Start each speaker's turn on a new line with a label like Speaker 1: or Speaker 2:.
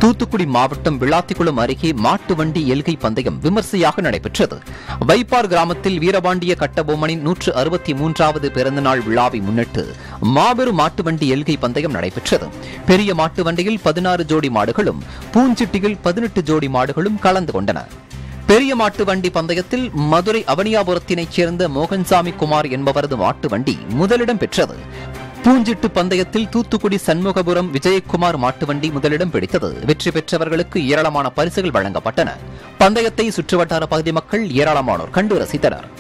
Speaker 1: தூத்துக்குடி மாவட்டம் விளாத்திக்குளம் அருகே மாட்டு வண்டி எல்கை பந்தயம் விமர்சையாக நடைபெற்றது வைப்பார் கிராமத்தில் வீரபாண்டிய கட்டபொம்மனின் நூற்று அறுபத்தி மூன்றாவது பிறந்தநாள் விழாவை முன்னிட்டு மாபெரும் மாட்டு வண்டி எல்கை பந்தயம் நடைபெற்றது பெரிய மாட்டு வண்டியில் பதினாறு ஜோடி மாடுகளும் பூஞ்சிட்டியில் பதினெட்டு ஜோடி மாடுகளும் கலந்து கொண்டன பெரிய மாட்டு வண்டி பந்தயத்தில் மதுரை அவனியாபுரத்தினைச் சேர்ந்த மோகன்சாமி குமார் என்பவரது மாட்டு வண்டி முதலிடம் பெற்றது பூஞ்சிட்டு பந்தயத்தில் தூத்துக்குடி சண்முகபுரம் விஜயகுமார் மாட்டு வண்டி முதலிடம் பிடித்தது வெற்றி பெற்றவர்களுக்கு ஏராளமான பரிசுகள் வழங்கப்பட்டன பந்தயத்தை சுற்றுவட்டார பகுதி மக்கள் ஏராளமானோர் கண்டு ரசித்தனர்